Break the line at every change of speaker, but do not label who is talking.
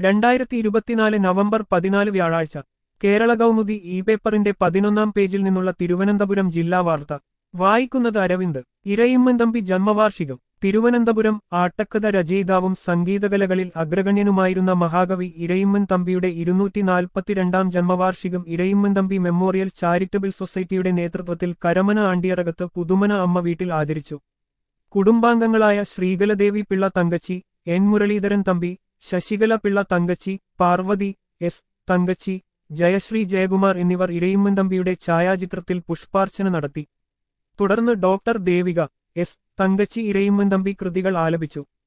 രണ്ടായിരത്തി ഇരുപത്തിനാല് നവംബർ പതിനാല് വ്യാഴാഴ്ച കേരള കൗമുദി ഇ പേപ്പറിന്റെ പതിനൊന്നാം പേജിൽ നിന്നുള്ള തിരുവനന്തപുരം ജില്ലാ വാർത്ത വായിക്കുന്നത് അരവിന്ദ് ഇരയിമ്മൻ തമ്പി ജന്മവാർഷികം തിരുവനന്തപുരം ആട്ടക്കഥ രചയിതാവും സംഗീതകലകളിൽ അഗ്രഗണ്യനുമായിരുന്ന മഹാകവി ഇരയിമ്മൻ തമ്പിയുടെ ഇരുന്നൂറ്റി നാൽപ്പത്തിരണ്ടാം ജന്മവാർഷികം ഇരയിമ്മൻ തമ്പി മെമ്മോറിയൽ ചാരിറ്റബിൾ സൊസൈറ്റിയുടെ നേതൃത്വത്തിൽ കരമന ആണ്ടിയറകത്ത് പുതുമന അമ്മ വീട്ടിൽ ആദരിച്ചു കുടുംബാംഗങ്ങളായ ശ്രീകലദേവി പിള്ള തങ്കച്ചി എൻ മുരളീധരൻ തമ്പി ശശികല പിള്ള തങ്കച്ചി പാർവതി എസ് തങ്കച്ചി ജയശ്രീ ജയകുമാർ എന്നിവർ ഇരയിമ്മൻ തമ്പിയുടെ ഛായാചിത്രത്തിൽ പുഷ്പാർച്ചന നടത്തി തുടർന്ന് ഡോക്ടർ ദേവിക എസ് തങ്കച്ചി ഇരയിമ്മൻ തമ്പി കൃതികൾ ആലപിച്ചു